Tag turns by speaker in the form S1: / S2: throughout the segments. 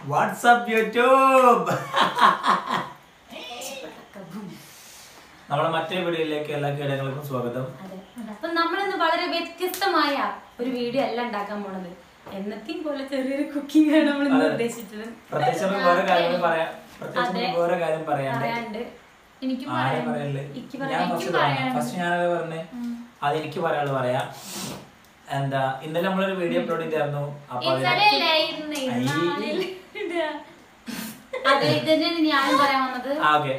S1: WhatsApp YouTube നമ്മുടെ മറ്റേ വീഡിയോയിലേക്ക് എല്ലാ കീടങ്ങൾക്കും സ്വാഗതം
S2: അതെ അപ്പൊ നമ്മളിന്ന് വളരെ വ്യത്യസ്തമായ ഒരു വീഡിയോ അല്ല ഉണ്ടാക്കാൻ പോണത് എന്നത്തെയും പോലെ ചെറിയൊരു കുക്കിംഗ് ആണ് നമ്മൾ ഇന്ന്
S1: അതെ.
S2: ഉദ്ദേശിച്ചത്
S1: പ്രത്യേകിച്ച് നമുക്ക് വേറെ കാര്യങ്ങൾ പറയാം പ്രത്യേകിച്ച്
S2: അതെ.
S1: നമുക്ക് വേറെ കാര്യം പറയാണ്ട്
S2: പറയാണ്ട്
S3: എനിക്ക്
S1: ആരെ പറയല്ലേ
S2: എനിക്ക്
S1: ഞാൻ
S2: പറയാം
S1: ഫസ്റ്റ് പറയാം ഫസ്റ്റ് ഞാനത് പറഞ്ഞേ അത് എനിക്ക് പറയാനുള്ളത് പറയാം എന്താ ഇന്നലെ നമ്മളൊരു വീഡിയോ അപ്ലോഡ് ചെയ്തായിരുന്നു അപ്പൊ അതിന്
S3: ഇന്നലെ അല്ലേ ഇന്ന് ഇന്നാളിൽ
S2: അതെ ഇത് തന്നെയാണ് ഞാനും പറയാൻ വന്നത്
S1: ആ ഓക്കെ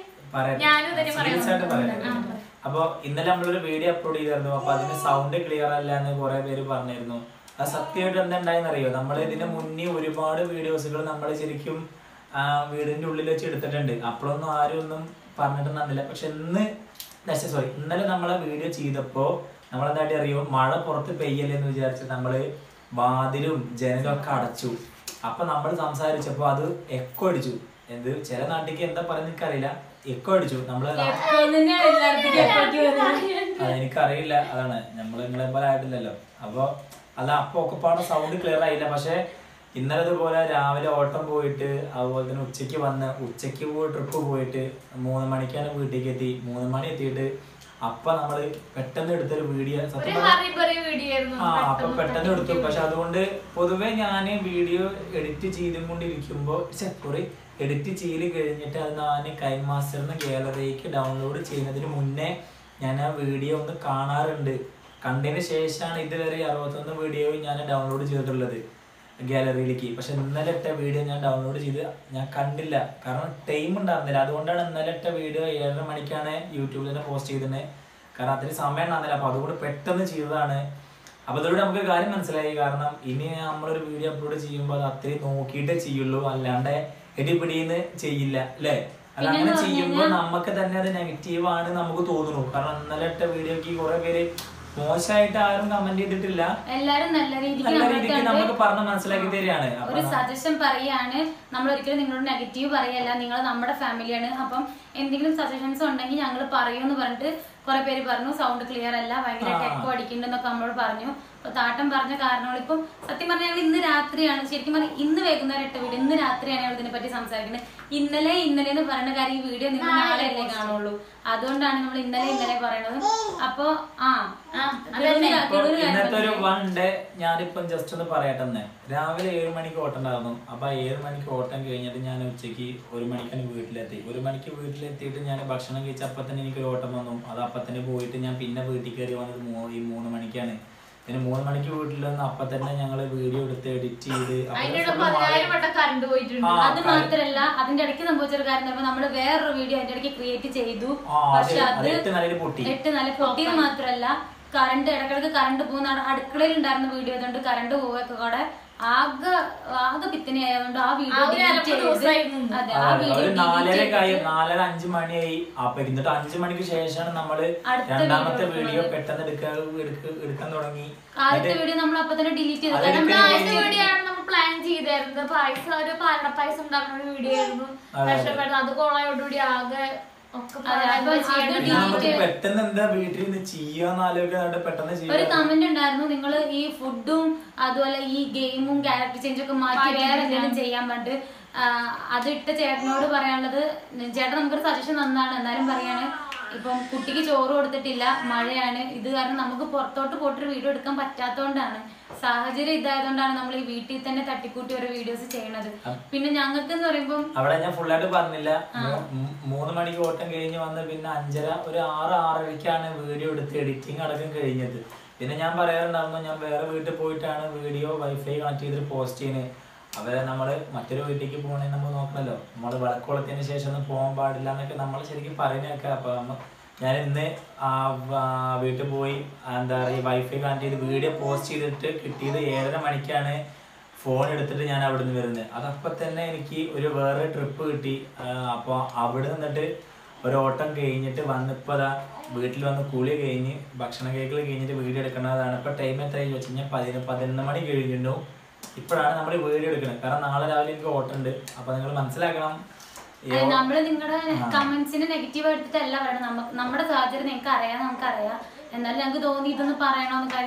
S3: ഞാനും ഇതന്നെ പറയാൻ
S1: സീരിയസ് ആയിട്ട് പറയാം അപ്പൊ ഇന്നലെ നമ്മളൊരു വീഡിയോ അപ്ലോഡ് ചെയ്തായിരുന്നു അപ്പൊ അതിന് സൗണ്ട് ക്ലിയർ അല്ല എന്ന് കുറെ പേര് പറഞ്ഞിരുന്നു അത് സത്യമായിട്ട് എന്താ ഉണ്ടായെന്ന് അറിയോ നമ്മൾ ഇതിന് മുന്നേ ഒരുപാട് വീഡിയോസുകൾ നമ്മൾ ശരിക്കും ആ, വീടിന്റെ ഉള്ളിൽ വെച്ച് എടുത്തിട്ടുണ്ട് അപ്പോഴൊന്നും ആരും ഒന്നും പറഞ്ഞിട്ടുണ്ടായിരുന്നില്ല പക്ഷെ ഇന്ന് സോറി ഇന്നലെ നമ്മളെ വീഡിയോ ചെയ്തപ്പോ നമ്മളെന്തായിട്ട് അറിയോ മഴ പുറത്ത് പെയ്യല്ലേ എന്ന് വിചാരിച്ച് നമ്മള് വാതിലും ജനലും ഒക്കെ അടച്ചു അപ്പൊ നമ്മൾ സംസാരിച്ചപ്പോ അത് എക്കോ അടിച്ചു എന്ത് ചില നാട്ടിലേക്ക് എന്താ പറയുന്നത് എനിക്കറിയില്ല എക്കോ അടിച്ചു നമ്മള്
S2: തന്നെയാണ് എല്ലായിടത്തേക്കും എപ്പോഴേക്കും വരുന്നത്.
S1: അതെനിക്കറിയില്ല അതാണ് നമ്മൾ നിങ്ങളെ പോലെ ആയിട്ടില്ലല്ലോ അപ്പൊ അല്ല അപ്പൊ ഒക്കെ പാടെ സൗണ്ട് ക്ലിയർ ആയില്ല പക്ഷെ ഇന്നലെ ഇതുപോലെ രാവിലെ ഓട്ടം പോയിട്ട് അതുപോലെ തന്നെ ഉച്ചയ്ക്ക് വന്ന് ഉച്ചയ്ക്ക് പോയി ട്രിപ്പ് പോയിട്ട് മൂന്ന് മണിക്കാണ് വീട്ടിലേക്ക് എത്തി മൂന്ന് മണി എത്തിയിട്ട് അപ്പൊ നമ്മള് പെട്ടെന്ന് എടുത്തൊരു വീഡിയോ
S3: ഒരു
S1: സത്യം പറഞ്ഞാ-
S3: ഹറി ബറി വീഡിയോ ആയിരുന്നു
S1: ആ അപ്പൊ പെട്ടെന്ന് എടുത്തു പക്ഷെ അതുകൊണ്ട് പൊതുവെ ഞാൻ വീഡിയോ എഡിറ്റ് ചെയ്തും കൊണ്ടിരിക്കുമ്പോ സോറി എഡിറ്റ് ചെയ്ത് കഴിഞ്ഞിട്ട് അത് ഞാൻ കൈമാസ്റ്ററിന് ഗാലറിക്ക് ഡൗൺലോഡ് ചെയ്യുന്നതിന് മുന്നേ ഞാൻ ആ വീഡിയോ ഒന്ന് കാണാറുണ്ട് കണ്ടതിന് ശേഷമാണ് ഇതുവരെ അറുപത്തൊന്ന് വീഡിയോ ഞാൻ ഡൗൺലോഡ് ചെയ്തിട്ടുള്ളത് ഗാലറിയിലേക്ക് പക്ഷെ ഇന്നലെ ഇട്ട വീഡിയോ ഞാൻ ഡൗൺലോഡ് ചെയ്ത് ഞാൻ കണ്ടില്ല കാരണം ടൈം ഉണ്ടായിരുന്നില്ല അതുകൊണ്ടാണ് ഇന്നലെ ഇട്ട വീഡിയോ ഏഴര മണിക്കാണ് യൂട്യൂബിൽ തന്നെ പോസ്റ്റ് ചെയ്തിരുന്നത് കാരണം അത്രയും സമയം ഉണ്ടായിരുന്നില്ല അപ്പൊ അതുകൊണ്ട് പെട്ടെന്ന് ചെയ്തതാണ് അപ്പൊ അതിലൂടെ നമുക്ക് ഒരു കാര്യം മനസ്സിലായി കാരണം ഇനി നമ്മളൊരു വീഡിയോ അപ്ലോഡ് ചെയ്യുമ്പോൾ അത് അത്രയും നോക്കിയിട്ടേ ചെയ്യുള്ളൂ അല്ലാണ്ട് എടിപിടിന്ന് ചെയ്യില്ല അല്ലേ അത് അങ്ങനെ ചെയ്യുമ്പോൾ നമുക്ക് തന്നെ അത് നെഗറ്റീവ് ആണ് നമുക്ക് തോന്നുന്നു കാരണം ഇന്നലെ ഇട്ട വീഡിയോക്ക് കുറെ പേര് മോശമായിട്ട് ആരും കമന്റ് ചെയ്തിട്ടില്ല
S2: എല്ലാരും നല്ല രീതിക്ക്
S1: നല്ല
S2: നമ്മൾക്ക്
S1: രീതിക്ക്
S2: അത്
S1: നമുക്ക് പറഞ്ഞ് മനസ്സിലാക്കി തരികയാണ് അപ്പൊ
S2: ഒരു സജഷൻ പറയാണ് നമ്മൾ ഒരിക്കലും നിങ്ങളോട് നെഗറ്റീവ് പറയല്ല നിങ്ങൾ നമ്മുടെ ഫാമിലിയാണ് അപ്പം എന്തെങ്കിലും സജഷൻസ് ഉണ്ടെങ്കിൽ ഞങ്ങൾ പറയൂന്ന് പറഞ്ഞിട്ട് കുറെ പേര് പറഞ്ഞു സൗണ്ട് ക്ലിയർ അല്ല ഭയങ്കരമായിട്ട് എക്കോ അടിക്കുന്നുണ്ടെന്നൊക്കെ നമ്മളോട് പറഞ്ഞു അപ്പൊ താട്ടം പറഞ്ഞ കാരണങ്ങൾ ഇപ്പം സത്യം പറഞ്ഞാൽ ഞങ്ങൾ ഇന്ന് രാത്രിയാണ് ശരിക്കും പറഞ്ഞാൽ ഇന്ന് വൈകുന്നേരം ഇട്ട വീഡിയോ ഇന്ന് രാത്രിയാണ് ഞങ്ങൾ ഇതിനെ പറ്റി സംസാരിക്കുന്നത് ഇന്നലെ ഇന്നലെ എന്ന് പറയുന്ന കാര്യം ഈ വീഡിയോ നിങ്ങൾ നാളെ അല്ലേ കാണുള്ളൂ അതുകൊണ്ടാണ് നമ്മൾ ഇന്നലെ ഇന്നലെ പറയണത് അപ്പൊ ആ ഗഡൂര് കാ-
S1: ഇപ്പൊ
S2: ഗഡൂര് കാര്യം
S1: ഇന്നത്തെ ഒരു
S2: മനസ്സിലായി.
S1: വൺ ഡേ ഞാനിപ്പം ജസ്റ്റ് ഒന്ന് പറയട്ടെ തന്നെ രാവിലെ ഏഴ് മണിക്ക് ഓട്ടം ഉണ്ടായിരുന്നു അപ്പൊ ആ ഏഴ് മണിക്ക് ഓട്ടം കഴിഞ്ഞിട്ട് ഞാൻ ഉച്ചയ്ക്ക് ഒരു മണിക്കാണ് വീട്ടിലെത്തി ഒരു മണിക്ക് വീട്ടിലെത്തിയിട്ട് ഞാൻ ഭക്ഷണം കഴിച്ച അപ്പം തന്നെ എനിക്കൊരു ഓട്ടം വന്നു അത് അപ്പം തന്നെ പോയിട്ട് ഞാൻ പിന്നെ വീട്ടിൽ കയറി വന്നത് മൂ- ഈ മൂന്ന് മണിക്കാണ് പിന്നെ മൂന്ന് മണിക്ക് വീട്ടിൽ വന്ന് അപ്പം തന്നെ ഞങ്ങൾ വീഡിയോ എടുത്ത് എഡിറ്റ് ചെയ്ത് അപ്പൊ
S3: അതിന്റെ
S1: full മഴ-
S3: പതിനായിരം വട്ടം കറണ്ട് പോയിട്ടുണ്ട്
S1: ആ,
S2: അത് മാത്രല്ല അതിന്റെ ഇടയ്ക്ക് സംഭവിച്ച ഒരു കാര്യം എന്ന് നമ്മള് വേറൊരു വീഡിയോ അതിന്റെ ഇടയ്ക്ക് ക്രിയേറ്റ് ചെയ്തു
S1: ആ, അത്
S2: പക്ഷെ
S1: അത്
S2: അത്
S1: എട്ട് നിലയിൽ പൊട്ടി
S2: എട്ട് നല്ല പൊട്ടിയത് മാത്രല്ല കറണ്ട് ഇടക്കിടക്ക് കറണ്ട് പോകുന്ന അവിടെ അടുക്കളയിൽ ഉണ്ടായിരുന്ന വീഡിയോ അതുകൊണ്ട് കറണ്ട് പോവൊക്കെ കൂടെ ആകെ ആകെ പിത്തനെ ആയതുകൊണ്ട് ആ വീഡിയോ
S3: ആ ഒരു അലമ്പ് ദിവസമായിരുന്നു ഇന്ന്.
S2: അതെ ആ
S1: അതെ,
S2: വീഡിയോ
S1: ഒരു നാലരക്കായി നാലര അഞ്ചു മണിയായി അപ്പൊ എന്നിട്ട് അഞ്ചു മണിക്ക് ശേഷമാണ് നമ്മള്
S2: അടുത്ത
S1: രണ്ടാമത്തെ
S2: video
S1: വീഡിയോ പെട്ടെന്ന് എടുക്കാൻ എടുക്ക- എടുക്കാൻ തുടങ്ങി
S2: ആദ്യത്തെ വീഡിയോ നമ്മൾ അപ്പൊ തന്നെ ഡിലീറ്റ് ചെയ്തു
S1: അത്
S2: കാരണം
S1: എടുക്കാൻ
S2: നമ്മൾ
S3: ആദ്യത്തെ വീഡിയോ ആണ് നമ്മൾ പ്ലാൻ ചെയ്തായിരുന്നത് പായസം ഒരു പാലട പായസം ഉണ്ടാക്കുന്ന ഒരു വീഡിയോ ആയിരുന്നു കഷ്ടപ്പെടുന്നത് അത് കോളായോടുകൂടി ആകെ ഒക്കെ
S2: അതെ, അപ്പൊ
S3: എന്താ ചെയ്യണ്ടത്?
S2: അത്
S1: പിന്നെ നമുക്ക് പെട്ടെന്ന് എന്താ വീട്ടിൽ നിന്ന് ചെയ്യാന്ന് ആലോചിക്കാണ്ട് പെട്ടെന്ന്
S2: ഒരു
S1: ചെയ്യാം
S2: കമന്റ് ഉണ്ടായിരുന്നു നിങ്ങൾ ഈ ഫുഡും അതുപോലെ ഈ ഗെയിമും ക്യാരക്ടർ ചേഞ്ചും ഒക്കെ മാറ്റി വേറെ എന്തെങ്കിലും ചെയ്യാൻ പറഞ്ഞിട്ട് ആ, അത് ഇട്ട ചേട്ടനോട് പറയാനുള്ളത് ചേട്ടൻ നമുക്കൊരു സജഷൻ തന്നാണ് എന്നാലും പറയാണ് ഇപ്പം കുട്ടിക്ക് ചോറ് കൊടുത്തിട്ടില്ല മഴയാണ് ഇത് കാരണം നമുക്ക് പുറത്തോട്ട് പോയിട്ടൊരു വീഡിയോ എടുക്കാൻ പറ്റാത്തതുകൊണ്ടാണ് സാഹചര്യം ഇതായതുകൊണ്ടാണ് നമ്മൾ ഈ വീട്ടിൽ തന്നെ തട്ടിക്കൂട്ടി ഓരോ വീഡിയോസ് ചെയ്യണത് പിന്നെ ഞങ്ങൾക്ക് എന്ന് പറയുമ്പം
S1: അവിടെ ഞാൻ ഫുള്ളായിട്ട് പറഞ്ഞില്ല മൂ- മൂ- മൂന്ന് മണിക്ക് ഓട്ടം കഴിഞ്ഞ് വന്ന് പിന്നെ അഞ്ചര ഒരു ആറ് ആറരയ്ക്കാണ് വീഡിയോ എടുത്ത് എഡിറ്റിംഗ് അടക്കം കഴിഞ്ഞത് പിന്നെ ഞാൻ പറയാറുണ്ടായിരുന്നു ഞാൻ വേറെ വീട്ടിൽ പോയിട്ടാണ് വീഡിയോ വൈഫൈ കണക്ട് ചെയ്തിട്ട് പോസ്റ്റ് ചെയ്യുന്നത് അവരെ നമ്മൾ മറ്റൊരു വീട്ടിലേക്ക് പോകണമെങ്കിൽ നമ്മൾ നോക്കണല്ലോ നമ്മൾ വിളക്കുളത്തിന് ശേഷം ഒന്നും പോകാൻ പാടില്ല എന്നൊക്കെ നമ്മൾ ശരിക്കും പറയുന്നതൊക്കെ അപ്പൊ നമ്മ ഞാൻ ഇന്ന് ആ വ- വീട്ടിൽ പോയി എന്താ പറയുക വൈഫൈ കണക്ട് ചെയ്ത് വീഡിയോ പോസ്റ്റ് ചെയ്തിട്ട് കിട്ടിയത് ഏഴര മണിക്കാണ് ഫോൺ എടുത്തിട്ട് ഞാൻ അവിടെ നിന്ന് വരുന്നത് അതപ്പൊ തന്നെ എനിക്ക് ഒരു വേറെ ട്രിപ്പ് കിട്ടി അപ്പോൾ അവിടെ നിന്നിട്ട് ഒരു ഓട്ടം കഴിഞ്ഞിട്ട് വന്നിപ്പോൾ അതാ വീട്ടിൽ വന്ന് കുളി കഴിഞ്ഞ് ഭക്ഷണം കഴിക്കൽ കഴിഞ്ഞിട്ട് വീഡിയോ എടുക്കുന്നതാണ് ഇപ്പൊ ടൈം എത്രയായി വെച്ച് കഴിഞ്ഞാൽ പതിനൊന്ന് പതിനൊന്ന് മണി കഴിഞ്ഞിട്ടുണ്ടോ ഇപ്പോഴാണ് നമ്മൾ വീഡിയോ എടുക്കുന്നത് കാരണം നാളെ രാവിലെ എനിക്ക് ഓട്ടം ഉണ്ട് അപ്പൊ നിങ്ങൾ മനസ്സിലാക്കണം ഈ
S2: അത് നമ്മള് നിങ്ങളുടെ കമന്റ്സിന് നെഗറ്റീവ് എടുത്തിട്ടല്ല പറയണം നമുക്ക് നമ്മുടെ സാഹചര്യം നിങ്ങൾക്ക് അറിയാം നമുക്കറിയാം എന്നാലും ഞങ്ങൾക്ക് തോന്നി ഇതൊന്ന് പറയണമെന്ന് കാര്യം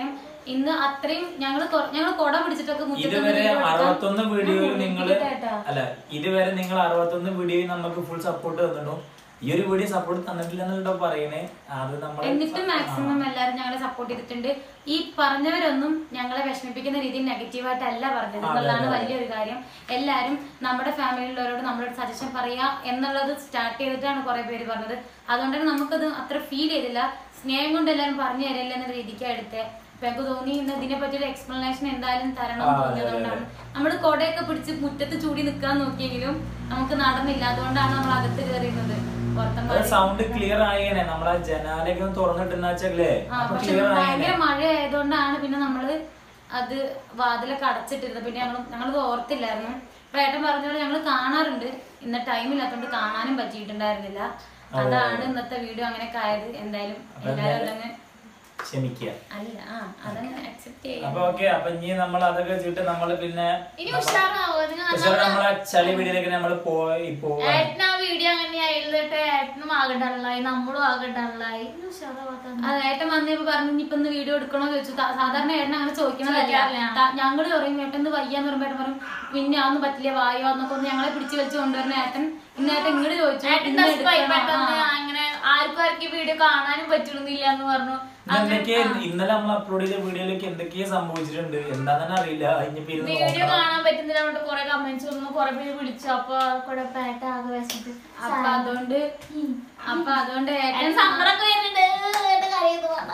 S2: ഇന്ന് അത്രയും ഞങ്ങൾ ഞങ്ങൾ കുട പിടിച്ചിട്ടൊക്കെ മുറ്റത്ത്
S1: ഇതുവരെ
S2: വീഡിയോ എടുക്കാൻ-
S1: അറുപത്തൊന്ന് വീഡിയോയിൽ നിങ്ങൾ
S2: കേട്ടാ.
S1: അല്ല ഇതുവരെ നിങ്ങൾ അറുപത്തൊന്ന് വീഡിയോയിൽ നമുക്ക് ഫുൾ സപ്പോർട്ട് തന്നിട്ടു ഈ ഒരു വീഡിയോ സപ്പോർട്ട് തന്നിട്ടില്ല എന്നുണ്ടോ പറയണേ അത് നമ്മൾ
S2: എന്നിട്ടും മാക്സിമം എല്ലാവരും ഞങ്ങളെ സപ്പോർട്ട് ചെയ്തിട്ടുണ്ട് ഈ പറഞ്ഞവരൊന്നും ഞങ്ങളെ വിഷമിപ്പിക്കുന്ന രീതിയിൽ നെഗറ്റീവായിട്ടല്ല പറഞ്ഞത് എന്നുള്ളതാണ് വലിയൊരു കാര്യം എല്ലാവരും നമ്മുടെ ഫാമിലിയിലുള്ളവരോട് നമ്മളോട് സജഷൻ പറയാ എന്നുള്ളത് സ്റ്റാർട്ട് ചെയ്തിട്ടാണ് കുറെ പേര് പറഞ്ഞത് അതുകൊണ്ട് തന്നെ നമുക്കത് അത്ര ഫീൽ ചെയ്തില്ല സ്നേഹം കൊണ്ട് എല്ലാവരും പറഞ്ഞു തരില്ല എന്ന രീതിക്കാണ് എടുത്തത് അപ്പൊ എനിക്ക് തോന്നി ഇന്ന് ഇതിനെ പറ്റി ഒരു എക്സ്പ്ലനേഷൻ എന്തായാലും തരണം എന്ന് തോന്നിയതുകൊണ്ടാണ് നമ്മൾ കൊടയൊക്കെ പിടിച്ച് മുറ്റത്ത് ചൂടി നിൽക്കാൻ നോക്കിയെങ്കിലും നമുക്ക് നടന്നില്ല അതുകൊണ്ടാണ് നമ്മൾ അകത്ത് കയറിയുന്നത് പുറത്തെ
S1: സൗണ്ട് ക്ലിയർ ആയേനെ നമ്മളെ ജനാലയൊക്കെ ഒന്ന് തുറന്നിട്ടുണ്ടാച്ചല്ലേ
S2: ആ,
S1: അപ്പൊ
S2: പക്ഷെ
S1: ക്ലിയർ ആയേനെ
S2: ഭയങ്കര മഴ ആയതുകൊണ്ടാണ് പിന്നെ നമ്മള് അത് വാതിലൊക്കെ അടച്ചിട്ടിരുന്നത് പിന്നെ ഞങ്ങൾ ഞങ്ങളത് ഓർത്തില്ലായിരുന്നു അപ്പൊ ഏട്ടൻ പറഞ്ഞ പോലെ ഞങ്ങൾ കാണാറുണ്ട് ഇന്ന് ടൈം ഇല്ലാത്തതുകൊണ്ട് കാണാനും പറ്റിയിട്ടുണ്ടായിരുന്നില്ല അതാണ് ഇന്നത്തെ വീഡിയോ അങ്ങനെയൊക്കെ ആയത് എന്തായാലും എല്ലാവരും അതങ്ങ്
S1: ക്ഷമിക്കുക
S2: അല്ല ആ അതങ്ങ് അക്സെപ്റ്റ് ചെയ്യാം
S1: അപ്പൊ ഓക്കെ അപ്പൊ ഇനി നമ്മൾ അതൊക്കെ വെച്ചിട്ട് നമ്മള് പിന്നെ
S3: ഇനി ഉഷാറാവോ നിങ്ങൾ
S1: പക്ഷെ നമ്മളെ ചളി വീടിലേക്ക് നമ്മൾ പോയി പോവാ
S3: ഏട്ടന് ആ വീഡിയോ അങ്ങനെ ആയിരുന്നിട്ട് ഏട്ടനും ആകെ ഡള്ളായി നമ്മളും ആകെ ഡള്ളായി ഇനി ഉഷാറാവാത്ത
S2: അത് ഏട്ടൻ വന്നപ്പോ പറഞ്ഞു ഇനിയിപ്പൊ ഇന്ന് വീഡിയോ എടുക്കണോന്ന് ചോദിച്ചു ത- സാധാരണ ഏട്ടൻ അങ്ങനെ ചോദിക്കുന്നതല്ല
S3: ചോദിക്കാറില്ല.
S2: ത- ഞങ്ങള് പറയും ഏട്ടൻ ഇത് വയ്യാന്ന് പറയുമ്പോ ഏട്ടൻ പറയും പിന്നെ അതൊന്നും പറ്റില്ല വായോ എന്നൊക്കെ ഒന്ന് ഞങ്ങളെ പിടിച്ചു വലിച്ചു കൊണ്ടുവരുന്ന ഏട്ടൻ ഇന്ന് ഏട്ടൻ ഇങ്ങോട്ട് ചോദിച്ചു
S3: ഏട്ടൻ
S2: ഇന്ന്
S3: ഡസ്പായി
S2: എടുക്കണോ?
S3: പെട്ടെന്ന്
S2: ആ.
S3: അങ്ങനെ ആർക്കും ആർക്കും വീഡിയോ കാണാനും പറ്റുന്നില്ല എന്ന് പറഞ്ഞു
S1: എന്തൊക്കെയാ ഇന്നലെ നമ്മൾ അപ്ലോഡ് ചെയ്ത വീഡിയോയിലേക്ക് എന്തൊക്കെയാ സംഭവിച്ചിട്ടുണ്ട് എന്താന്ന് അറിയില്ല ഇനിയിപ്പോ ഇരുന്ന്
S3: വീഡിയോ
S1: നോക്കണം
S3: കാണാൻ പറ്റുന്നില്ല കൊണ്ട് കുറെ കമന്റ്സ് വന്നു കുറെ പേര് വിളിച്ചു അപ്പൊ കുറെ പേട്ട ആകെ വിശന്നിട്ട്
S2: അപ്പൊ അതുകൊണ്ട് അപ്പൊ അതുകൊണ്ട് ഏട്ടൻ
S3: ഏട്ടൻ സമ്മറൊക്കെ വരുന്നുണ്ട് ഏട്ടൻ കരയുന്നു വേണ്ട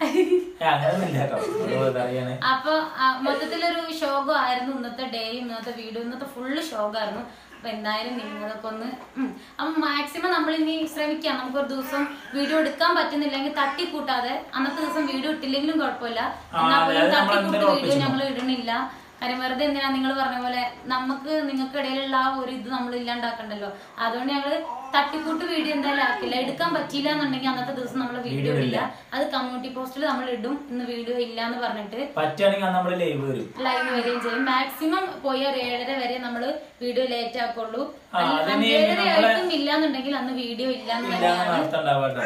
S1: ഏ, അങ്ങനെയൊന്നുമില്ല കേട്ടോ അത് അറിയാനേ
S2: അപ്പൊ ആ, മൊത്തത്തിലൊരു ശോകം ആയിരുന്നു ഇന്നത്തെ ഡേയും ഇന്നത്തെ വീഡിയോ ഇന്നത്തെ ഫുള്ള് ശോകമായിരുന്നു അപ്പൊ എന്തായാലും നിങ്ങളൊക്കെ ഒന്ന് ഉം. അപ്പൊ മാക്സിമം നമ്മൾ ഇനി ശ്രമിക്കാം നമുക്കൊരു ദിവസം വീഡിയോ എടുക്കാൻ പറ്റുന്നില്ലെങ്കിൽ തട്ടിക്കൂട്ടാതെ അന്നത്തെ ദിവസം വീഡിയോ ഇട്ടില്ലെങ്കിലും കുഴപ്പമില്ല എന്നാൽ പോലും
S1: അതായത് നമ്മൾ
S2: തട്ടിക്കൂട്ട്
S1: എന്തായാലും
S2: വീഡിയോ ഞങ്ങൾ ഇടണില്ല കാര്യം വെറുതെ എന്തിനാ നിങ്ങൾ പറഞ്ഞ പോലെ നമുക്ക് നിങ്ങൾക്ക് ഇടയിലുള്ള ആ ഒരു ഇത് നമ്മൾ ഇല്ലാണ്ടാക്കണ്ടല്ലോ അതുകൊണ്ട് ഞങ്ങള് തട്ടിക്കൂട്ട് വീഡിയോ എന്തായാലും ആക്കില്ല എടുക്കാൻ പറ്റിയില്ല എന്നുണ്ടെങ്കിൽ അന്നത്തെ ദിവസം നമ്മൾ വീഡിയോ ഇല്ല അത് കമ്മ്യൂണിറ്റി പോസ്റ്റിൽ നമ്മൾ ഇടും ഇന്ന് വീഡിയോ ഇല്ല എന്ന് പറഞ്ഞിട്ട്
S1: പറ്റുകയാണെങ്കിൽ അന്ന് നമ്മള് ലൈവ് വരും
S2: ലൈവ് വരികയും ചെയ്യും മാക്സിമം പോയ ഒരു ഏഴര വരെ നമ്മൾ വീഡിയോ ലേറ്റ് ആക്കുള്ളൂ
S1: ആ, അതിന്
S2: അഞ്ചേഴര
S1: നമ്മളെ-
S2: ആയിട്ടും ഇല്ലാന്നുണ്ടെങ്കിൽ അന്ന് വീഡിയോ ഇല്ലാന്ന്
S1: ഇല്ലാന്ന്
S2: തന്നെയാണ്
S1: അർത്ഥം ഉണ്ടാവുക കേട്ടോ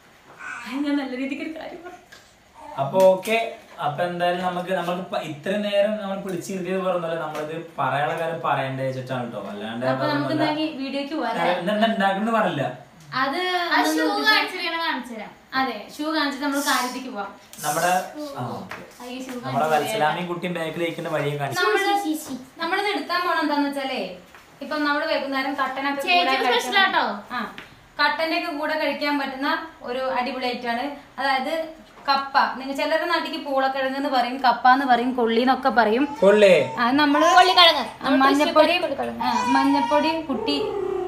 S2: ഞാൻ നല്ല രീതിക്ക് ഒരു കാര്യം പറഞ്ഞു
S1: അപ്പൊ ഓക്കെ അപ്പൊ എന്തായാലും നമുക്ക് നമുക്ക് ഇപ്പൊ ഇത്രയും നേരം നമ്മൾ പിടിച്ചിരുത്തിയത് പറഞ്ഞല്ലോ നമ്മളിത് പറയാനുള്ള കാര്യം പറയണ്ടേ വെച്ചിട്ടാണ് കേട്ടോ അല്ലാണ്ട്
S2: അപ്പൊ നമുക്ക് എന്തായാലും വീഡിയോക്ക് പോരാ
S1: എന്താ ഉണ്ടാക്കുന്ന പറഞ്ഞില്ല
S2: അത്
S3: ആ ഷൂ കാണിച്ചു തരാം കാണിച്ചു തരാം
S2: അതെ ഷൂ കാണിച്ചിട്ട് നമ്മൾ കാര്യത്തേക്ക് പോവാം
S1: നമ്മുടെ ആ, okay.
S3: അയ്യോ ഷൂ
S1: നമ്മുടെ വത്സലാമിയും കുട്ടിയും ബാക്കിലേക്കുന്ന വഴിയെ കാണിച്ചു
S2: നമ്മള് നമ്മളിത് എടുക്കാൻ പോണ എന്താന്ന് വെച്ചാലേ ഇപ്പൊ നമ്മള് വൈകുന്നേരം കട്ടനൊക്കെ കൂടെ
S3: ചേച്ചിയുടെ
S2: കഴിക്കാൻ-
S3: സ്പെഷ്യൽ ആട്ടോ
S2: ആ കട്ടന്റെ ഒക്കെ കൂടെ കഴിക്കാൻ പറ്റുന്ന ഒരു അടിപൊളി ഐറ്റാണ് അതായത് കപ്പ നിങ്ങൾ ചിലരുടെ നാട്ടിക്ക് പൂളക്കിഴങ്ങ് എന്ന് പറയും കപ്പ എന്ന് പറയും കൊള്ളി എന്നൊക്കെ പറയും
S1: കൊള്ളേ
S2: അത് നമ്മള്
S3: കൊള്ളിക്കിഴങ്ങ്
S2: ആ, മഞ്ഞപ്പൊടി ആ, മഞ്ഞപ്പൊടി കുട്ടി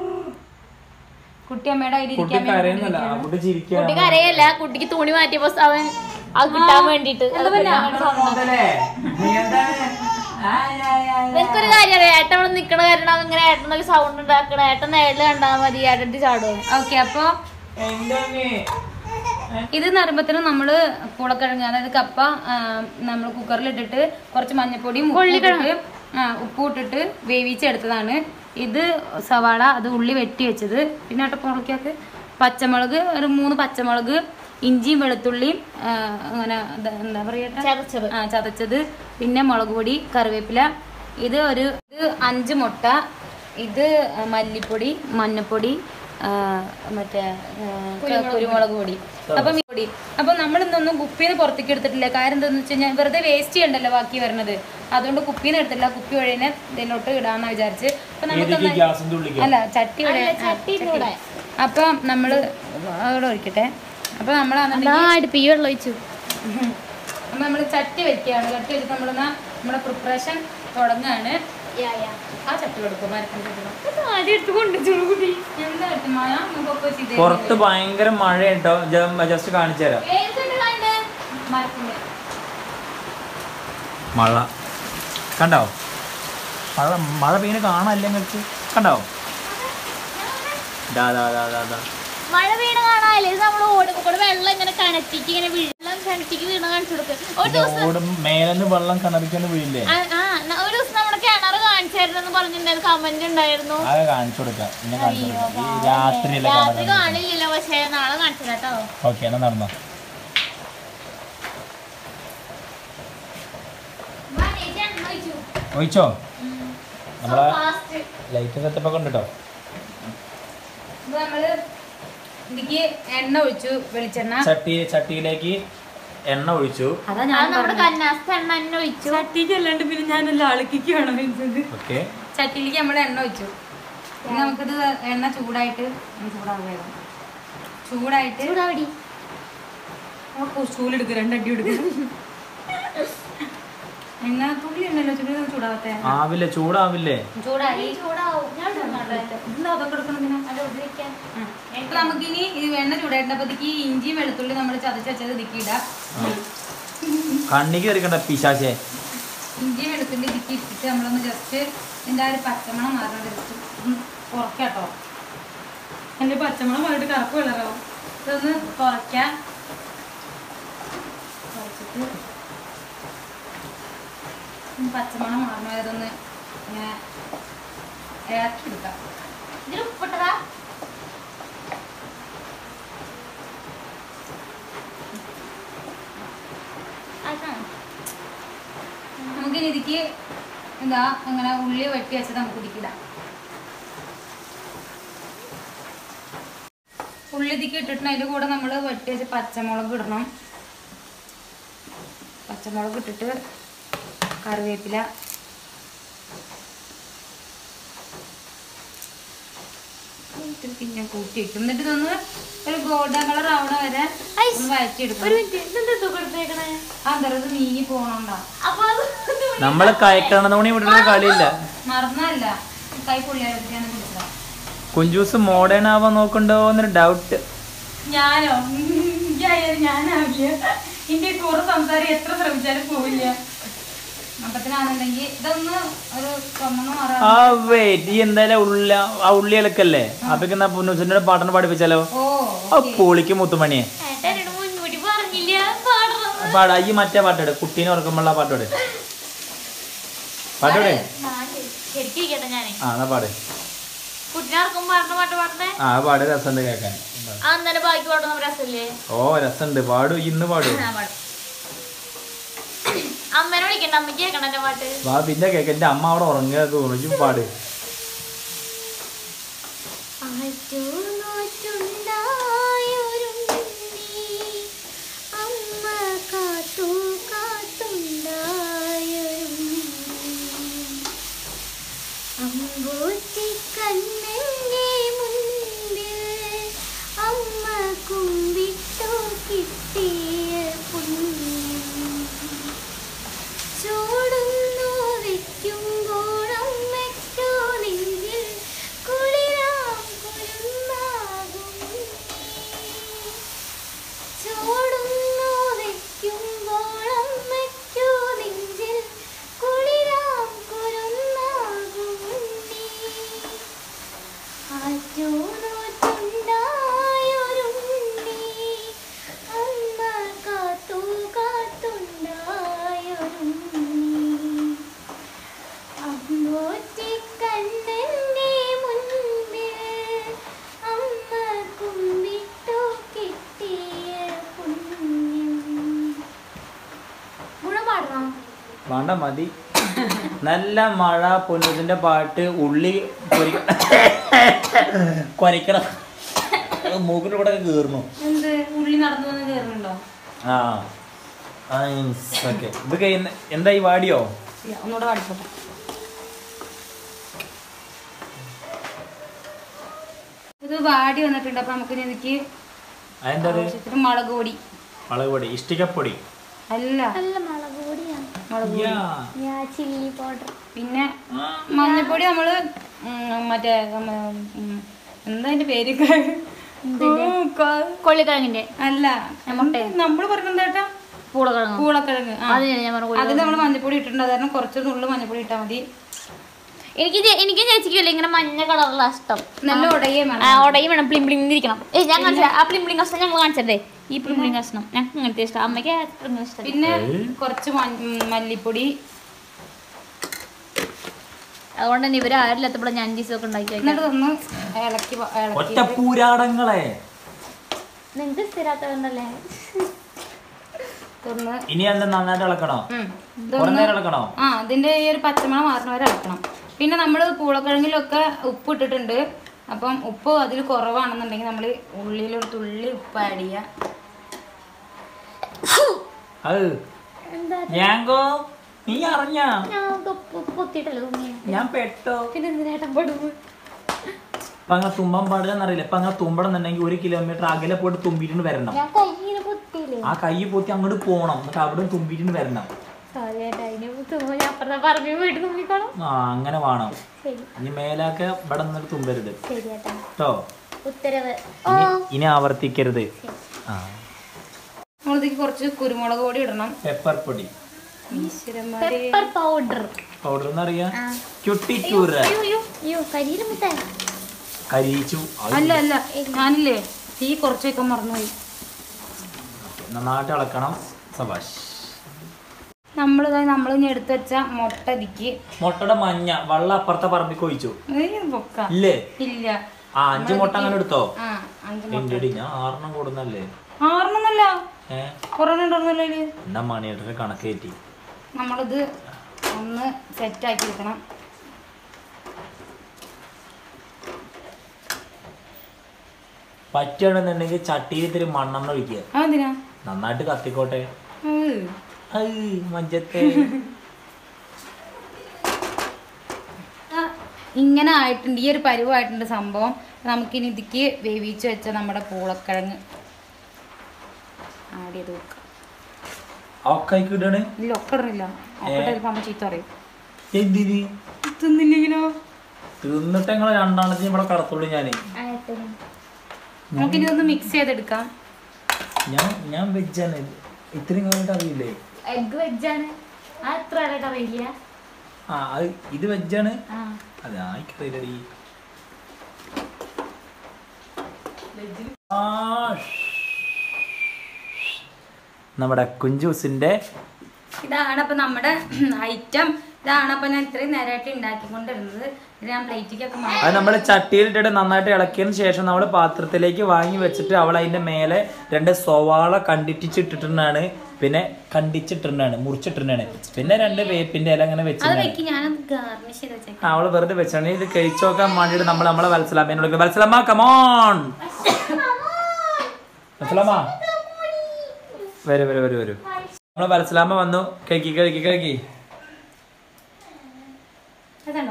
S2: കുട്ടി അമ്മയുടെ കയ്യിൽ
S1: കുട്ടി
S2: ഇരിക്കാൻ വേണ്ടി
S1: കരയുന്നില്ല ആ കുട്ടി ചിരിക്കുകയാണ്
S3: കുട്ടിക്ക് അറിയല്ല കുട്ടിക്ക് തുണി മാറ്റിയപ്പോ അവൻ അത് കിട്ടാൻ വേണ്ടിട്ട് എനിക്കൊരു കാര്യം അറിയാം ഏട്ടൻ ഇവിടെ നിക്കണ കാരണം അവൻ ഇങ്ങനെ ഏട്ടനൊക്കെ സൗണ്ട് ഉണ്ടാക്കണ ഏട്ടൻ നേരിൽ കണ്ടാൽ മതി ഏട്ടൻ ചാടും
S2: ഓക്കെ അപ്പൊ ഇത് എന്ന് പറയുമ്പോഴത്തേനും നമ്മള് പൂളക്കിഴങ്ങ് അതായത് കപ്പ നമ്മൾ കുക്കറിൽ ഇട്ടിട്ട് കുറച്ച് മഞ്ഞപ്പൊടിയും ഉപ്പും ഇട്ടിട്ട്, ആ, ഉപ്പും ഇട്ടിട്ട് വേവിച്ചെടുത്തതാണ് ഇത് സവാള അത് ഉള്ളി വെട്ടി വെച്ചത് പിന്നെ അട്ടപ്പുളക്കാക്ക് പച്ചമുളക് ഒരു മൂന്ന് പച്ചമുളക് ഇഞ്ചിയും വെളുത്തുള്ളിയും ആ, അങ്ങനെ ഇത് എന്താ പറയുക
S3: ചതച്ചത്
S2: ആ ചതച്ചത് പിന്നെ മുളക് പൊടി കറിവേപ്പില ഇത് ഒരു ഇത് അഞ്ച് മുട്ട ഇത് മല്ലിപ്പൊടി മഞ്ഞപ്പൊടി ആ, മറ്റേ ആ, കുരുമുളക് പൊടി അപ്പം ഈ പൊടി അപ്പം നമ്മൾ ഇന്നൊന്നും കുപ്പിന്ന് പുറത്തേക്ക് എടുത്തിട്ടില്ല കാര്യം എന്താണെന്ന് വെച്ച് കഴിഞ്ഞാൽ വെറുതെ വേസ്റ്റ് ചെയ്യണ്ടല്ലോ ബാക്കി വരുന്നത് അതുകൊണ്ട് കുപ്പിന്ന് എടുത്തില്ല കുപ്പി വഴിനെ ഇതിലോട്ട് ഇടാന്ന് വിചാരിച്ച് അപ്പൊ നമുക്ക്
S1: ഗ്യാസിന്റെ ഉള്ളിൽ
S2: അല്ല ചട്ടി ഇവിടെ ആ, ചട്ടി. അപ്പം നമ്മള് അവിടെ ഒഴിക്കട്ടെ അപ്പൊ നമ്മൾ
S3: അടുപ്പി വെള്ളം ഒഴിച്ചു
S2: അപ്പൊ നമ്മൾ ചട്ടി വെക്കുകയാണ് ചട്ടി വെച്ചിട്ട് നമ്മളെന്നാ നമ്മുടെ പ്രിപ്പറേഷൻ തുടങ്ങുകയാണ് ആ ചട്ടി കൊടുക്കും മരത്തിന്റെ ചട്ടി
S3: ആദ്യം എടുത്ത് കൊണ്ടുവച്ചു കുട്ടി
S2: എന്താ കിട്ടും മഴ മുഖമൊക്കെ വെച്ച് ഇതേ
S1: പുറത്ത് ഭയങ്കര മഴ കേട്ടോ ജസ്റ്റ് കാണിച്ചു തരാം
S2: മരത്തിന്റെ
S1: മഴ കണ്ടോ മഴ മഴ പെയ്യുന്ന കാണാല്ല നിങ്ങൾക്ക് കണ്ടോ ദാ ദാ ദാ ദാ ദാ
S3: മഴ വീണ് കാണാല്ലേ ഇത് നമ്മൾ ഓടുമ്പോ കൂടെ വെള്ളം ഇങ്ങനെ കണറ്റിക്ക് ഇങ്ങനെ വെള്ളം കണറ്റിക്ക് വീണ് കാണിച്ചു കൊടുക്കും ഒരു ദിവസം
S1: ഓടും മേലെന്ന് വെള്ളം കിണറിക്കൊണ്ട് വീഴില്ലേ
S3: ആ ആ, ന- ഒരു ദിവസം നമ്മുടെ കിണർ കാണിച്ചു തരുന്നെന്ന് പറഞ്ഞിട്ടുണ്ടായിരുന്നു കമന്റ് ഉണ്ടായിരുന്നു
S1: അത് കാണിച്ചു കൊടുക്കാം പിന്നെ കാണിച്ചു കൊടുക്കാം ഈ രാത്രിയല്ലേ
S3: രാത്രി കാണില്ലല്ലോ പക്ഷേ നാളെ കാണിച്ചു കേട്ടോ
S1: ഓക്കെ എന്നാ നടന്നോ ഒഴിച്ചോ നമ്മളെ
S3: ഫാസ്റ്റ്
S1: ലൈറ്റ് സെറ്റപ്പ് ഒക്കെ ഉണ്ട് കേട്ടോ
S2: ഇത് നമ്മള് ഇതിക്ക് എണ്ണ ഒഴിച്ചു വെളിച്ചെണ്ണ
S1: ചട്ടി ചട്ടിയിലേക്ക് എണ്ണ ഒഴിച്ചു
S2: അതാ
S3: അത്
S2: ഞാൻ
S3: നമ്മുടെ കന്നാസ് എണ്ണ തന്നെ ഒഴിച്ചു
S2: ചട്ടിക്ക് അല്ലാണ്ട് പിന്നെ ഞാനല്ല ആളിക്കാണ് വെച്ചത്
S1: ഓക്കെ
S2: ചട്ടിയിലേക്ക് നമ്മൾ എണ്ണ ഒഴിച്ചു ഇനി നമുക്കിത് എണ്ണ ചൂടായിട്ട് ഒന്ന് ചൂടാവുകയാണ് ചൂടായിട്ട്
S3: ചൂടാവടി
S2: ചൂലെടുക്കുക രണ്ടടി എടുക്കുക എണ്ണ തുള്ളി ഉണ്ടല്ലോ ചൂട് ചൂടാവത്തെ
S1: ആവില്ലേ ചൂടാവില്ലേ
S2: ചൂടായി
S3: ചൂടാവും ഞാൻ ചൂടാട്ടെ
S2: എന്താ അതൊക്കെ എടുക്കണതിനാ
S3: അത് ഉപയോഗിക്കാൻ
S2: അപ്പൊ നമുക്കിനി ഈ എണ്ണ ചൂടായിട്ടപ്പോഴത്തേക്ക് ഇഞ്ചിയും വെളുത്തുള്ളി നമ്മൾ ചതച്ച് വെച്ചത് ദിക്കിടാം
S1: കണ്ണിക്ക് കയറിക്കണ്ട പിശാശേ
S2: ഇഞ്ചിയും വെളുത്തുള്ളി ദിക്കി ഇട്ടിട്ട് നമ്മളൊന്ന് ജസ്റ്റ് ഇതിൻ്റെ ആ ഒരു പച്ചമണം മാറാൻ ജസ്റ്റ് കുറയ്ക്കാട്ടോ എൻ്റെ പച്ചമണം മാറിയിട്ട് കറുപ്പ് കളറാവും ഇതൊന്ന് കുറയ്ക്കാം കുറച്ചിട്ട് ഒന്ന് പച്ചമണം മാറണ ഇതൊന്ന് ഇങ്ങനെ ഇളക്കി എടുക്കാം
S3: ഇതിൽ ഉപ്പിട്ടതാ അതാണ്
S2: നമുക്ക് ഇതിക്ക് എന്താ അങ്ങനെ ഉള്ളി വെട്ടി വെച്ചത് നമുക്ക് ഇതിക്കിടാം ഉള്ളി ഇതിക്ക് ഇട്ടിട്ട് അതിൻ്റെ കൂടെ നമ്മൾ വെട്ടി വെച്ച് പച്ചമുളക് ഇടണം പച്ചമുളക് ഇട്ടിട്ട് കറിവേപ്പില ഇത്തിരി പിന്നെ കൂട്ടി വെക്കും എന്നിട്ട് ഇതൊന്ന് ഒരു ഗോൾഡൻ കളർ ആവണ വരെ ഒന്ന് വഴറ്റി
S3: ഒരു
S2: എടുക്കണം
S3: മിനിറ്റ് ഇതെന്താ തുക എടുത്തേക്കണേ
S2: ആ എന്തത് നീങ്ങി പോണോണ്ടാ
S3: അപ്പൊ അത്
S1: നമ്മള് കയക്കണതോണി വിടുന്ന കളിയില്ല
S2: മറന്നല്ല കൈ പൊള്ളിയാൻ പിടിച്ചതാ
S1: കുഞ്ചൂസ് മോഡേൺ ആവാൻ നോക്കണ്ടോ എന്നൊരു ഡൗട്ട്
S2: ഞാനോ എനിക്കായാലും ഞാനാവില്ല എന്റെ കുറേ സംസാരം എത്ര ശ്രമിച്ചാലും പോവില്ല അപ്പത്തിനാണെന്നുണ്ടെങ്കിൽ ഇതൊന്ന് ഒരു ചുമന്ന് മാറാൻ
S1: ആ വെയിറ്റ് ഈ എന്തായാലും ഉള്ള ആ ഉള്ളി ഇളക്കല്ലേ അപ്പൊ എന്നാ പുന്നൂസിന്റെ പാട്ടന് പഠിപ്പിച്ചാലോ
S2: ഓ
S1: ആ പൊളിക്ക് മുത്തുമണിയെ
S3: ഏട്ടാ എന്നോട് മുൻകൂട്ടി പറഞ്ഞില്ല പാടണം
S1: പാടാ ഈ മറ്റേ പാട്ടോട് കുട്ടീനെ ഉറക്കുമ്പോഴുള്ള പാട്ടോട് പാട്ടോടെ
S3: ശരിക്കിരിക്കട്ടെ ഞാനേ
S1: ആ എന്നാ പാട്
S3: കുട്ടിനാർക്കും പാടുന്ന പാട്ട് പാടണേ
S1: ആ പാട് രസമുണ്ട് കേൾക്കാൻ
S3: ആ അന്നേരം ബാക്കി പാടുന്ന രസമില്ലേ
S1: ഓ രസമുണ്ട് പാടു ഇന്ന് പാടു
S3: ഞാൻ പാടും അമ്മേനെ വിളിക്കണ്ട അമ്മയ്ക്ക് കേൾക്കണ്ട എന്റെ പാട്ട്
S1: വാ പിന്നെ കേക്ക എന്റെ അമ്മ അവിടെ ഉറങ്ങുക തോന്നിച്ചു പാട്
S3: അമ്മ കാത്തു അമ്പൂറ്റിക്കണ്ണന്റെ മുൻപിൽ അമ്മ കുമ്പിട്ടു കിട്ടിയ പുണ്യം ചൂടുന്നു വെക്കുമ്പോൾ അമ്മയ്ക്കോ നെഞ്ചിൽ കുളിരാം കുരുന്നാകും ചൂടുന്നു വെക്കുമ്പോൾ അമ്മയ്ക്കോ നെഞ്ചിൽ കുളിരാം കുരുന്നാകും ആറ്റൂനോറ്റുണ്ടായൊരുണ്ണി അമ്മ കാത്തു കാത്തുണ്ടായൊരുണ്ണി അമ്മൂറ്റിക്കണ്ണന്റെ മുൻപിൽ അമ്മ കുമ്പിട്ടു കിട്ടിയ പുണ്യം മുഴുവൻ പാടണം
S1: വേണ്ട മതി നല്ല മഴ പൊന്നൂസിന്റെ പാട്ട് ഉള്ളി കൊരി- കൊരക്കണം മൂക്കിന്റെ കൂടെ കീറുന്നു
S2: എന്ത് ഉള്ളി നടന്നു വന്ന് കയറുന്നുണ്ടോ
S1: ആ ഓക്കെ ഇത് കഴിയുന്ന എന്താ ഈ വാടിയോ
S2: ഒന്നുകൂടെ പഠിച്ചോട്ടെ ഇത് വാടി വന്നിട്ടുണ്ട് അപ്പൊ നമുക്ക് എനിക്ക്
S1: അതെന്താ ഒരു
S2: ആവശ്യത്തിന് മുളക് പൊടി
S1: മുളക് പൊടി ഇഷ്ടികപ്പൊടി
S2: അല്ല
S3: നല്ല മുളക് പൊടിയാണ്
S2: മുളക് പൊടി
S3: ഞാൻ ചില്ലി പൗഡർ
S2: പിന്നെ മഞ്ഞപ്പൊടി നമ്മള് ഉം, മറ്റേ നമ്മ, ഉം, എന്താ അതിന്റെ പേര് ഉം, ക-
S3: കൊള്ളിക്കിഴങ്ങിന്റെ
S2: അല്ല നമ്മള് പറയുന്നത് കേട്ടാ
S3: പൂളക്കിഴങ്ങ്
S2: പൂളക്കിഴങ്ങ് ആ.
S3: അത് ഞാൻ പറഞ്ഞു
S2: അത് നമ്മൾ മഞ്ഞപ്പൊടി ഇട്ടിട്ടുണ്ട് അത് കാരണം കുറച്ച് നുള്ളു മഞ്ഞപ്പൊടി ഇട്ടാൽ മതി
S3: എനിക്ക് ചേ- എനിക്കും ചേച്ചിക്കില്ല ഇങ്ങനെ മഞ്ഞ കളറുള്ള ഇഷ്ടം
S2: നല്ല ഉടയേ
S3: ആ ഉടയും വേണം പ്ലിം പ്ലിം ഇരിക്കണം ഏ ഞാൻ കാണിച്ചാ ആ പ്ലിം പ്ലിം കഷ്ണം ഞങ്ങൾ കാണിച്ചതേ ഈ പ്ലിം പ്ലിം കഷ്ണം ഞങ്ങൾക്ക് ഇങ്ങനത്തെ ഇഷ്ടം അമ്മയ്ക്ക് അത്രയും ഇഷ്ടം
S2: പിന്നെ കുറച്ച് മഞ്ഞ- ഉം, മല്ലിപ്പൊടി
S3: അതുകൊണ്ട് തന്നെ ഇവര് ആരില്ലാത്തപ്പോൾ ഞാൻ അഞ്ച് ദിവസമൊക്കെ ഉണ്ടാക്കി വെക്കാം
S2: എന്നിട്ട് ഒന്ന് ഇളക്കി വ- ഇളക്കി
S1: ഒറ്റ പൂരാടങ്ങളെ
S3: നിങ്ങൾക്ക് സ്ഥിരാത്തതുണ്ടല്ലേ
S2: ഒന്ന്
S1: ഇനി എന്താ നന്നായിട്ട് ഇളക്കണോ
S2: ഉം.
S1: കുറെ നേരം ഇളക്കണോ
S2: ആ ഇതിന്റെ ഈ ഒരു പച്ചമണം മാറുന്ന വരെ ഇളക്കണം പിന്നെ നമ്മൾ പൂളക്കിഴങ്ങിലൊക്കെ ഉപ്പ് ഇട്ടിട്ടുണ്ട് അപ്പം ഉപ്പ് അതിൽ കുറവാണെന്നുണ്ടെങ്കിൽ നമ്മൾ ഉള്ളിൽ ഒരു തുള്ളി ഉപ്പ് ആഡ് ചെയ്യുക
S1: അത് ഞാങ്കോ നീ അറിഞ്ഞ
S3: പൊത്തിട്ടല്ലോ തുമ്മിയ
S1: ഞാൻ പെട്ടോ
S3: പിന്നെ എന്തിനേട്ടൻ പെടുന്നു
S1: ഇപ്പൊ അങ്ങനെ തുമ്പാൻ പാടില്ലെന്ന് അറിയില്ല ഇപ്പൊ അങ്ങനെ തുമ്പണമെന്നുണ്ടെങ്കിൽ ഒരു കിലോമീറ്റർ അകലെ പോയിട്ട് തുമ്പിയിട്ട് വരണം
S3: ഞാൻ കയ്യിന് പൊത്തിയില്ലേ
S1: ആ കൈ പൊത്തി അങ്ങോട്ട് പോണം എന്നിട്ട് അവിടെ തുമ്പിയിട്ട് വരണം
S3: സോറി ഏട്ടാ അതിന് തുമ്പ ഞാൻ അപ്പുറത്തെ പറമ്പി പോയിട്ട് തുമ്പിക്കോളാം
S1: ആ അങ്ങനെ വേണം
S3: ശരി
S1: ഇനി മേലാക്കെ ഇവിടെ നിന്നിട്ട് തുമ്പരുത്
S3: ശരി ഏട്ടാ
S1: കേട്ടോ
S3: ഉത്തരവ്
S1: ഇനി ഇനി ആവർത്തിക്കരുത് ആ
S2: നമ്മളിതിക്ക് കുറച്ച് കുരുമുളക് പൊടി ഇടണം
S1: പെപ്പർ പൊടി
S2: ഈശ്വരന്മാരെ
S3: പെപ്പർ പൗഡർ
S1: പൗഡർ എന്നറിയാം ചുട്ടിച്ചൂറ്
S3: അയ്യോ അയ്യോ അയ്യോ കരിയില മുത്തായി
S1: കരിയിച്ചു അത്
S2: അല്ല അല്ല ഞാനില്ലേ തീ കുറച്ചൊക്കെ മറന്നുപോയി
S1: നന്നായിട്ട് ഇളക്കണം സബാഷ്
S2: നമ്മളിതാ നമ്മൾ ഇനി എടുത്തു വെച്ച മുട്ട ഇതിക്ക്
S1: മുട്ടയുടെ മഞ്ഞ വെള്ളം അപ്പുറത്തെ പറമ്പിൽ കൊഴിച്ചു
S2: ഏയ് പൊക്ക
S1: ഇല്ലേ
S2: ഇല്ല
S1: ആ അഞ്ച് മുട്ട അങ്ങനെ എടുത്തോ
S2: ആ അഞ്ച്
S1: എന്റെ അടി ഞാൻ ആറെണ്ണം കൂടുന്നല്ലേ
S2: ആറണമെന്നല്ല
S1: ഏ
S2: കൊറോണ ഉണ്ടോന്നല്ലോ അതില്
S1: എന്നാ മണിയേട്ടന് കണക്ക് കയറ്റി
S2: നമ്മളിത് ഒന്ന് സെറ്റ് ആക്കി എടുക്കണം
S1: പറ്റുകയാണെന്നുണ്ടെങ്കിൽ ചട്ടിയിൽ ഇത്തിരി മണ്ണെണ്ണ ഒഴിക്കുക
S2: അതെന്തിനാ
S1: നന്നായിട്ട് കത്തിക്കോട്ടെ
S2: അത്
S1: ഐ, മഞ്ചത്തെ
S2: ആ, ഇങ്ങനെ ആയിട്ടുണ്ട് ഈ ഒരു പരുവായിട്ടുണ്ട് സംഭവം നമുക്കിനി ഇതിക്ക് വേവിച്ച് വെച്ച നമ്മുടെ പൂളക്കിഴങ്ങ് ആഡ് ചെയ്ത് വെക്കാം
S1: ഒക്കെ ഇടാണ്
S2: ഇതിൽ ഒക്കെ ഇടണില്ല ഒക്കെ അമ്മ ചീത്ത പറയും
S1: എന്തിന്
S2: തിന്നില്ലെങ്കിലോ
S1: തിന്നിട്ട് ഞങ്ങൾ രണ്ടാമത്തെ ഇവിടെ കടത്തുള്ളൂ ഞാന്
S2: നമുക്കിനി ഇതൊന്ന് മിക്സ് ചെയ്തെടുക്കാം
S1: ഞാൻ ഞാൻ വെജാണ് ഇത്രയും കാലമായിട്ട് അറിയില്ലേ
S3: എഗ് വെജാണ് ആ എത്ര ആയിട്ട് അറിയില്ല
S1: ആ അത് ഇത് വെജാണ്
S3: ആ
S1: അത് ആയിക്കറിയില്ലടി നമ്മുടെ കുഞ്ചൂസിന്റെ
S2: ഇതാണ് അപ്പൊ നമ്മുടെ ഐറ്റം ഇതാണ് അപ്പൊ ഞാൻ ഇത്രയും നേരമായിട്ട് ഉണ്ടാക്കിക്കൊണ്ടിരുന്നത് ഇത് ഞാൻ പ്ലേറ്റിക്കൊക്കെ മാറ്റി
S1: അത് നമ്മൾ ചട്ടിയിലിട്ടിട്ട് നന്നായിട്ട് ഇളക്കിയതിന് ശേഷം നമ്മൾ പാത്രത്തിലേക്ക് വാങ്ങി വെച്ചിട്ട് അവൾ അതിന്റെ മേലെ രണ്ട് സവാള കണ്ടിച്ചിട്ടിട്ടാണ് പിന്നെ കണ്ടിച്ചിട്ടിട്ടാണ് മുറിച്ചിട്ടിട്ടാണ് പിന്നെ രണ്ട് വേപ്പിന്റെ ഇല അങ്ങനെ
S2: അത്
S1: വെച്ചിട്ടാണ്
S2: വെക്ക് ഞാനത് ഗാർണിഷ് ചെയ്ത് വെച്ചേക്കാം
S1: അവള് വെറുതെ വെച്ചാണ് ഇത് കഴിച്ചു നോക്കാൻ വേണ്ടിട്ട് നമ്മൾ നമ്മളെ വത്സലാമ്മേനെ വിളിക്കും വത്സലമ്മ കമോൺ വത്സലമ്മ വരൂ വരൂ വരൂ വരൂ നമ്മളെ വത്സലാമ്മ വന്നു കഴിക്കി കഴിക്കി കഴിക്കി
S2: അതുണ്ടോ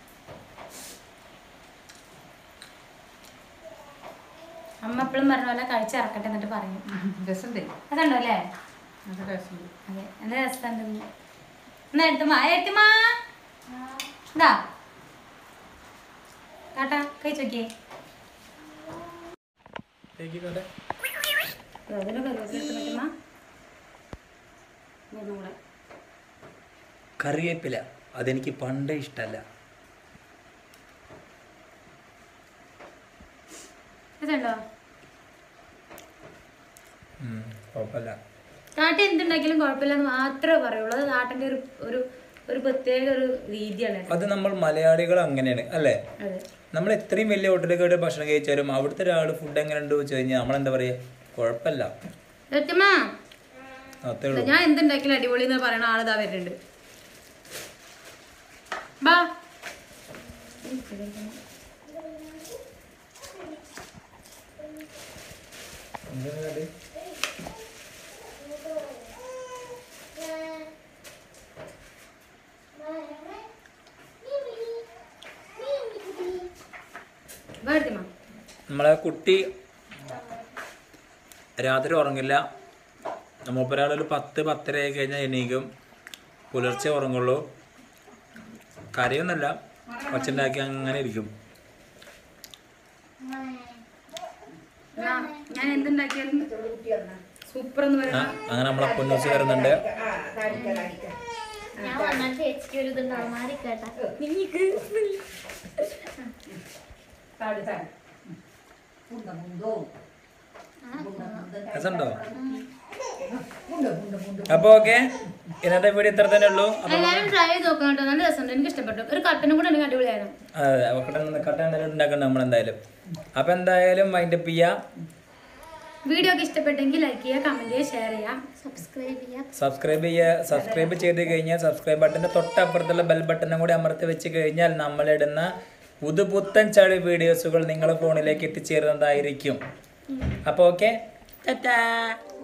S2: അമ്മ എപ്പോഴും പറഞ്ഞ പോലെ കഴിച്ചിറക്കട്ടെ എന്നിട്ട് പറയും
S4: രസമുണ്ട്
S2: അതുണ്ടോ അല്ലേ
S4: നല്ല രസമുണ്ട്
S2: അതെ നല്ല രസമുണ്ട് എന്നാ എടുത്തുമാ എടുത്തുമാ ഇതാ കാട്ടാ കഴിച്ചു നോക്കിയേ അതിന് കറിവേപ്പില എടുത്ത് പറ്റുമ്മ ഒന്നുകൂടെ
S1: കറിവേപ്പില അതെനിക്ക് പണ്ടേ ഇഷ്ടമല്ല
S2: ഇതുണ്ടോ
S1: കുഴപ്പമില്ല
S2: നാട്ടിൽ എന്തുണ്ടാക്കിയാലും കുഴപ്പമില്ലെന്ന് മാത്രമേ പറയുള്ളൂ അത് നാട്ടിന്റെ ഒരു ഒരു ഒരു പ്രത്യേക ഒരു രീതിയാണ്
S1: അത് നമ്മൾ മലയാളികൾ അങ്ങനെയാണ് അല്ലേ
S2: അതെ
S1: നമ്മൾ എത്രയും വലിയ ഹോട്ടലിൽ കയറി ഭക്ഷണം കഴിച്ചാലും അവിടുത്തെ ഒരാൾ ഫുഡ് എങ്ങനെ ഉണ്ട് വെച്ച് കഴിഞ്ഞാൽ നമ്മളെന്താ പറയാ കുഴപ്പമില്ല
S2: സത്യമ്മ
S1: അത്രേ ഉള്ളൂ
S2: ഞാൻ എന്തുണ്ടാക്കിയാലും അടിപൊളി എന്ന് പറയുന്ന ആളിതാ വരുന്നുണ്ട് ബാ ബാ എടുത്തിമ്മ
S1: നമ്മളെ കുട്ടി രാത്രി ഉറങ്ങില്ല മൂപ്പരാളൊരു പത്ത് പത്തര ആയി കഴിഞ്ഞാൽ എണീക്കും പുലർച്ചെ ഉറങ്ങുള്ളൂ കരയൊന്നല്ല ഒച്ചുണ്ടാക്കി അങ്ങനെ ഇരിക്കും
S2: ഞാൻ ഞാൻ എന്തുണ്ടാക്കിയാലും സൂപ്പർ എന്ന്
S1: ആ,
S2: പറയുന്നത്
S1: അങ്ങനെ നമ്മളെ പൊന്നൂസ് വരുന്നുണ്ട്
S3: ഞാൻ വന്നാൽ ചേച്ചിക്ക് ഒരു ഇതുണ്ടാവും മാറി കേട്ടാ നിങ്ങക്ക്
S1: രസമുണ്ടോ അപ്പൊ ഓക്കെ ഇന്നത്തെ വീഡിയോ ഇത്ര തന്നെ ഉള്ളൂ അപ്പൊ
S2: എല്ലാരും ട്രൈ ചെയ്ത് നോക്കണം കേട്ടോ നല്ല രസമുണ്ട് എനിക്ക് ഇഷ്ടപ്പെട്ടു ഒരു കട്ടനും കൂടെ ഉണ്ടെങ്കിൽ അടിപൊളിയായിരുന്നു
S1: അതെ കട്ടൻ കട്ടൻ എന്തായാലും ഉണ്ടാക്കണ്ട നമ്മളെന്തായാലും അപ്പൊ എന്തായാലും വൈൻഡപ്പ് ചെയ്യാം
S2: വീഡിയോ ഒക്കെ ഇഷ്ടപ്പെട്ടെങ്കിൽ ലൈക്ക് ചെയ്യുക കമന്റ് ചെയ്യുക ഷെയർ ചെയ്യുക സബ്സ്ക്രൈബ് ചെയ്യുക
S1: സബ്സ്ക്രൈബ് ചെയ്യുക സബ്സ്ക്രൈബ് ചെയ്ത് കഴിഞ്ഞാൽ സബ്സ്ക്രൈബ് ബട്ടൻ്റെ തൊട്ടപ്പുറത്തുള്ള ബെൽ ബട്ടണും കൂടി അമർത്തി വെച്ച് കഴിഞ്ഞാൽ നമ്മളിടുന്ന പുതുപുത്തൻ ചളി വീഡിയോസുകൾ നിങ്ങളുടെ ഫോണിലേക്ക് എത്തിച്ചേരുന്നതായിരിക്കും അപ്പോൾ ഓക്കെ ടാറ്റാ